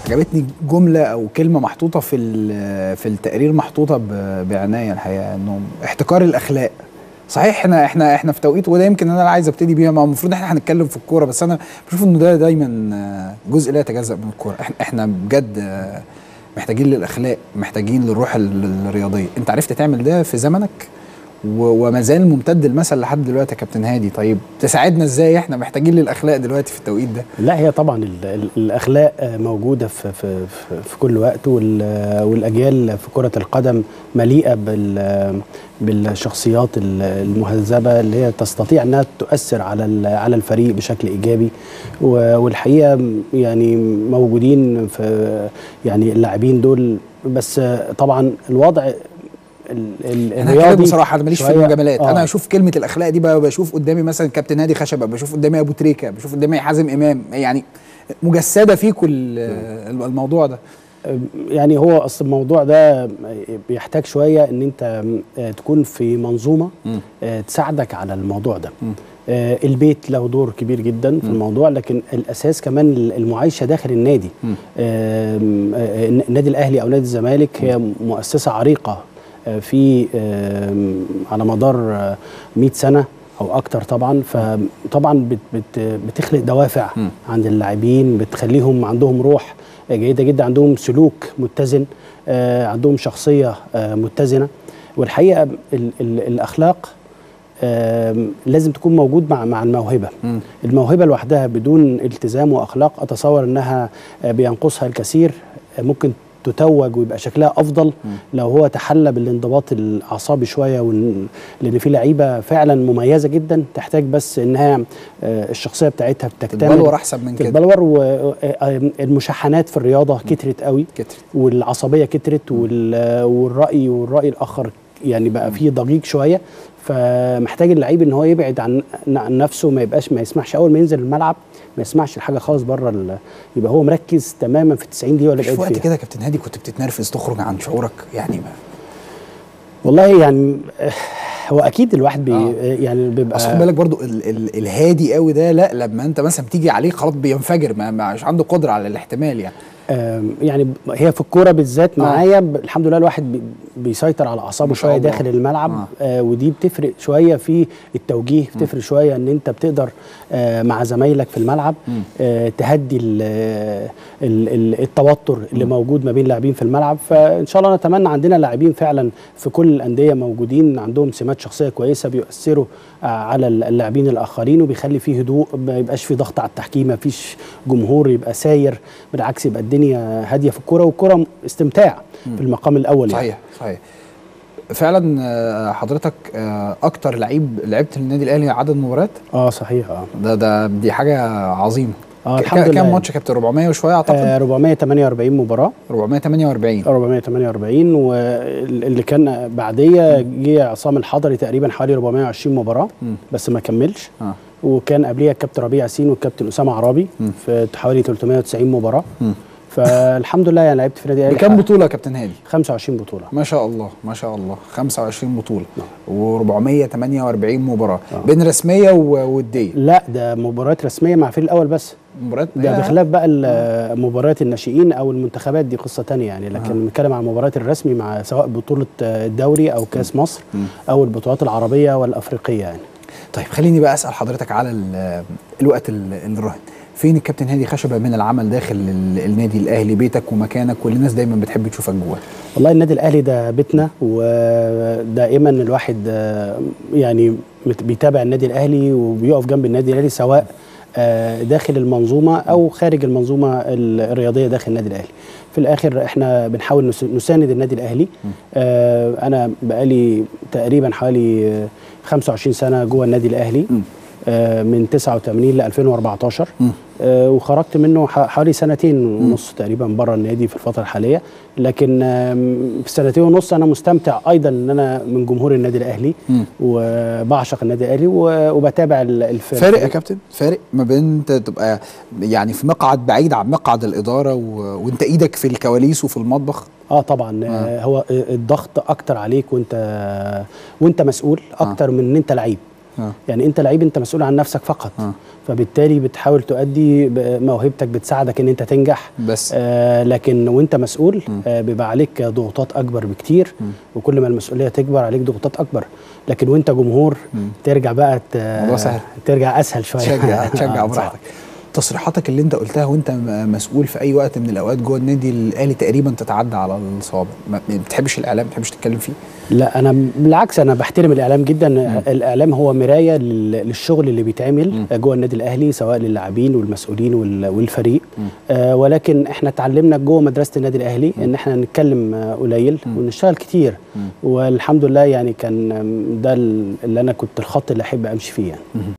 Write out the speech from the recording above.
عجبتني جمله او كلمه محطوطه في ال- في التقرير محطوطه ب- بعنايه الحقيقه انه احتكار الاخلاق صحيح احنا احنا احنا في توقيت وده يمكن انا عايز ابتدي بيها ما هو المفروض احنا هنتكلم في الكوره بس انا بشوف انه ده دايما آه، جزء لا يتجزا من الكوره احنا احنا بجد آه، محتاجين للاخلاق محتاجين للروح ال- الرياضيه انت عرفت تعمل ده في زمنك و- وما زال ممتد المثل لحد دلوقتي يا كابتن هادي طيب تساعدنا ازاي احنا محتاجين للاخلاق دلوقتي في التوقيت ده لا هي طبعا ال- ال- الاخلاق آه، موجوده في في في- في كل وقت وال- والاجيال في كره القدم مليئه بال بالشخصيات ال- المهذبه اللي هي تستطيع انها تؤثر على ال- على الفريق بشكل ايجابي و- والحقيقه يعني موجودين في يعني اللاعبين دول بس آه، طبعا الوضع ال- ال- انا هتكلم الرياضي بصراحه انا ماليش في شوية- المجاملات آه. انا اشوف كلمه الاخلاق دي بقى بشوف قدامي مثلا كابتن هادي خشبه بشوف قدامي ابو تريكه بشوف قدامي حازم امام يعني مجسده فيكم ال- الموضوع ده يعني هو اصل الموضوع ده بيحتاج شويه ان انت آه، تكون في منظومه مم. آه، تساعدك على الموضوع ده مم. آه، البيت له دور كبير جدا في الموضوع لكن الاساس كمان المعايشه داخل النادي مم. آم، آه، النادي الاهلي او نادي الزمالك هي مؤسسه عريقه آه، في آم، على مدار آه، 100 سنه او اكتر طبعا فطبعا بت بت بتخلق دوافع مم. عند اللاعبين بتخليهم عندهم روح آه، جيده جدا عندهم سلوك متزن آه، عندهم شخصيه آه، متزنه والحقيقه ال ال الاخلاق آم، لازم تكون موجود مع مع الموهبه مم. الموهبه لوحدها بدون التزام واخلاق اتصور انها آه، بينقصها الكثير آه، ممكن تتوج ويبقى شكلها افضل لو هو تحلى بالانضباط الاعصابي شويه وإن- لان في لعيبه فعلا مميزه جدا تحتاج بس انها آه، الشخصيه بتاعتها بتكتمل تتبلور احسن من كده تتبلور والمشاحنات في الرياضه كترت قوي كتر والعصبيه كترت وال- والراي والراي الاخر يعني بقى فيه ضجيج شويه فمحتاج اللعيب ان هو يبعد عن عن نفسه ما يبقاش ما يسمحش اول ما ينزل الملعب ما يسمعش الحاجه خالص بره ال- يبقى هو مركز تماما في 90 دقيقه ولا مش في بقيت وقت فيها كده يا كابتن هادي كنت بتتنرفز تخرج عن شعورك يعني ما والله يعني آه، هو اكيد الواحد بي آه. يعني بيبقى اصل خد بالك برضو ال ال الهادي قوي ده لا لما انت مثلا بتيجي عليه خلاص بينفجر ما ما- مش عنده قدره على الاحتمال يعني آم، يعني ب- هي في الكوره بالذات آه. معايا ب- الحمد لله الواحد بي- بيسيطر على اعصابه ما شاء شويه الله. داخل الملعب آه. آه. ودي بتفرق شويه في التوجيه بتفرق شويه ان انت بتقدر آه مع زمايلك في الملعب مم. آه تهدي ال ال ال التوتر اللي موجود ما بين اللاعبين في الملعب فان شاء الله نتمنى عندنا لاعبين فعلا في كل الانديه موجودين عندهم سمات شخصيه كويسه بيؤثروا آه على اللاعبين الاخرين وبيخلي فيه هدوء ما يبقاش فيه ضغط على التحكيم ما فيش جمهور يبقى ساير بالعكس يبقى الدنيا هاديه في الكوره والكوره استمتاع في المقام الاول يعني. صحيح صحيح فعلا آه، حضرتك آه، اكتر لعيب لعبت للنادي الاهلي عدد مباريات اه صحيح اه ده ده دي حاجه عظيمه اه ك- الحمد لله كام يعني. ماتش يا كابتن 400 وشويه اعتقد آه 448 مباراه 448 448 واللي كان بعديه جه عصام الحضري تقريبا حوالي 420 مباراه مم. بس ما كملش اه وكان قبليها الكابتن ربيع ياسين والكابتن اسامه عرابي مم. في حوالي 390 مباراه مم. فالحمد لله يعني لعبت في النادي بكام الاهلي بطوله يا كابتن هادي 25 بطوله ما شاء الله ما شاء الله 25 بطوله نعم. و448 مباراه آه. بين رسميه ووديه لا ده مباريات رسميه مع الفريق الاول بس مباريات ده يا- بخلاف بقى ال- مباريات الناشئين او المنتخبات دي قصه تانية يعني لكن بنتكلم عن المباريات الرسمي مع سواء بطوله الدوري او كاس مصر مم. او البطولات العربيه والافريقيه يعني طيب خليني بقى اسال حضرتك على ال- الوقت ال- الراهن فين الكابتن هادي خشبه من العمل داخل ال- النادي الاهلي بيتك ومكانك واللي الناس دايما بتحب تشوفك جواه والله النادي الاهلي ده بيتنا ودائما الواحد آه، يعني مت- بيتابع النادي الاهلي وبيقف جنب النادي الاهلي سواء آه، داخل المنظومه او خارج المنظومه ال- الرياضيه داخل النادي الاهلي في الاخر احنا بنحاول نس- نساند النادي الاهلي آه، انا بقالي تقريبا حوالي آه، 25 سنه جوه النادي الاهلي مم. آه، من 89 ل 2014 مم. آه، وخرجت منه ح- حوالي سنتين ونص تقريبا بره النادي في الفتره الحاليه لكن آم، في سنتين ونص انا مستمتع ايضا ان انا من جمهور النادي الاهلي مم. وبعشق النادي الاهلي و- وبتابع ال- الف- فارق يا كابتن فارق ما بين انت تبقى يعني في مقعد بعيد عن مقعد الاداره و... وانت ايدك في الكواليس وفي المطبخ اه طبعا آه. آه. هو الضغط اكتر عليك وانت وانت مسؤول اكتر من ان انت لعيب آه. يعني انت لعيب انت مسؤول عن نفسك فقط آه. فبالتالي بتحاول تؤدي ب- موهبتك بتساعدك ان انت تنجح بس آه لكن وانت مسؤول آه بيبقى عليك ضغوطات اكبر بكتير وكل ما المسؤوليه تكبر عليك ضغوطات اكبر لكن وانت جمهور ترجع بقى ت- الموضوع سهل. ترجع اسهل شويه تشجع آه، تشجع صح. براحتك تصريحاتك اللي انت قلتها وانت م- مسؤول في اي وقت من الاوقات جوه النادي الاهلي تقريبا تتعدى على الصوابع ما ما بتحبش الاعلام ما بتحبش تتكلم فيه لا انا بالعكس انا بحترم الاعلام جدا الاعلام هو مرايه لل- للشغل اللي بيتعمل جوه النادي الاهلي سواء للاعبين والمسؤولين وال- والفريق آه ولكن احنا اتعلمنا جوه مدرسه النادي الاهلي ان احنا نتكلم آه، قليل ونشتغل كتير والحمد لله يعني كان آم، ده ال- اللي انا كنت الخط اللي احب امشي فيه يعني